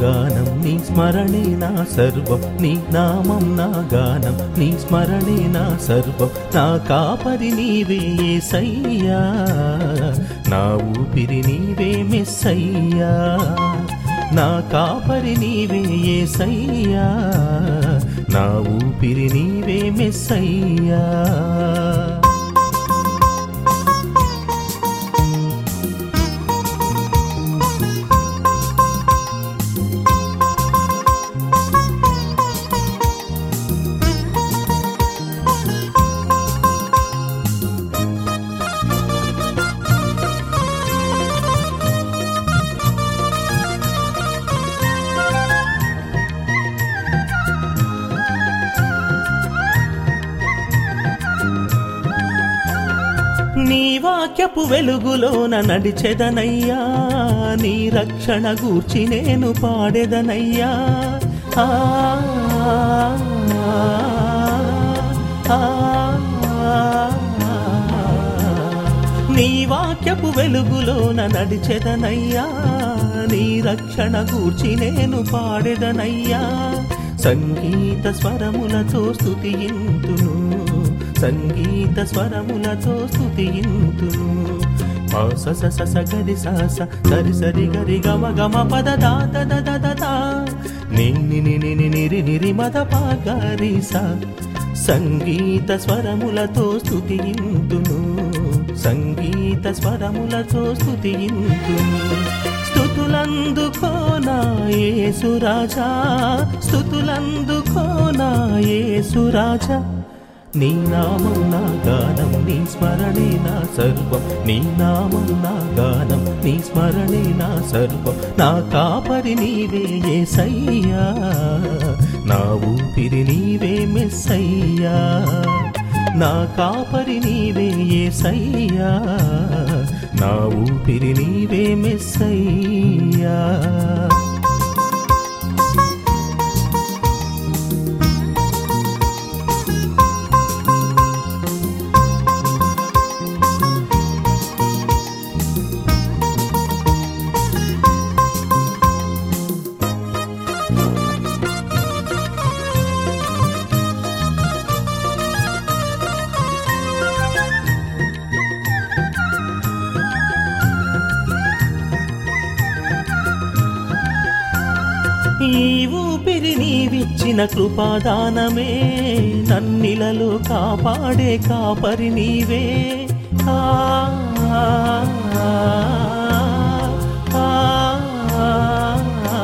గానం నీ స్మరణే నా సర్వం నీ నామం నా గానం నీ స్మరణే నా సర్వం నా కాపరి నీవే సయ్యా నా ఊపిరి నీవే మెస్సయ్యా నా కాపరి నీవే సయ్యా నా ఊపిరి నీవే మెస్సయ్యా నీ వాక్యపు వెలుగులోన నడిచెదనయ్యా నీ రక్షణ గూర్చి నేను పాడెదనయ్యా ఆ, ఆ, ఆ, నీ వాక్యపు వెలుగులోన నడిచెదనయ్యా నీ రక్షణ గూర్చి నేను పాడెదనయ్యా సంగీత స్వరములతో స్తుతియింతును సంగీత స్వరములతో స్తుతియింతును స స స స గరి స స సరి సరి గరి గమ గమ పద దా ద ద ద ద దా ని ని ని ని ని నిరి నిరి మద పా గరి స సంగీత స్వరములతో స్తుతియింతును సంగీత స్వరములతో స్తుతియింతును స్థుతులందుకోనా యేసురాజా స్థుతులందుకోనా యేసురాజా నీ నామం నా గానం నీ స్మరణే నా సర్వం నీ నామం నా గానం నీ స్మరణే నా సర్వం నా కాపరి నీవే యేసయ్యా నా ఊపిరి నీవే మెస్సయ్యా నా కాపరి నీవే యేసయ్యా నా ఊపిరి నీవే మెస్సయ్యా ఈ ఊపిరి నీవిచ్చిన కృపాదానమే నన్నిలలో కాపాడే కాపరి నీవే ఆ, ఆ, ఆ, ఆ.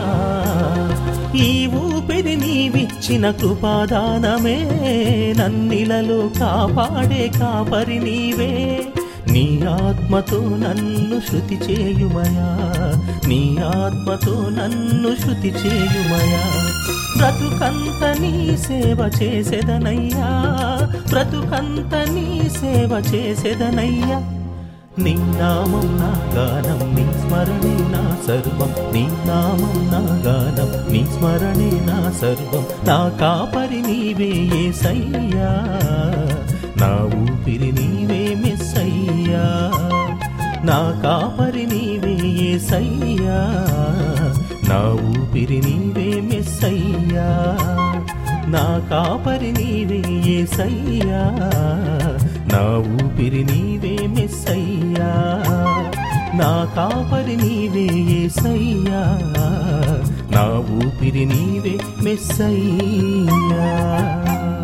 ఈ ఊపిరి నీవిచ్చిన కృపాదానమే నన్నిలలో కాపాడే కాపరి నీవే నీ ఆత్మతో నన్ను శృతి చేయుమయా నీ ఆత్మతో నన్ను శృతి చేయుమయా బ్రతుకంత నీ సేవ చేసేదనయ్యా బ్రతుకంత నీ సేవ చేసేదనయ్యా నీ నామం నా గానం నీ స్మరణే నా సర్వం నీ నామం నా గానం నీ స్మరణే నా సర్వం నా కాపరి నీవే యేసయ్యా నా ఊపిరి నీవే మెస్సయ్యా నా కాపరి నీవే యేసయ్యా నా ఊపిరి నీవే మెస్సయ్యా నా కాపరి నీవే యేసయ్యా నా ఊపిరి నీవే మెస్సయ్యా నా కాపరి నీవే యేసయ్యా నా ఊపిరి నీవే మెస్సయ్యా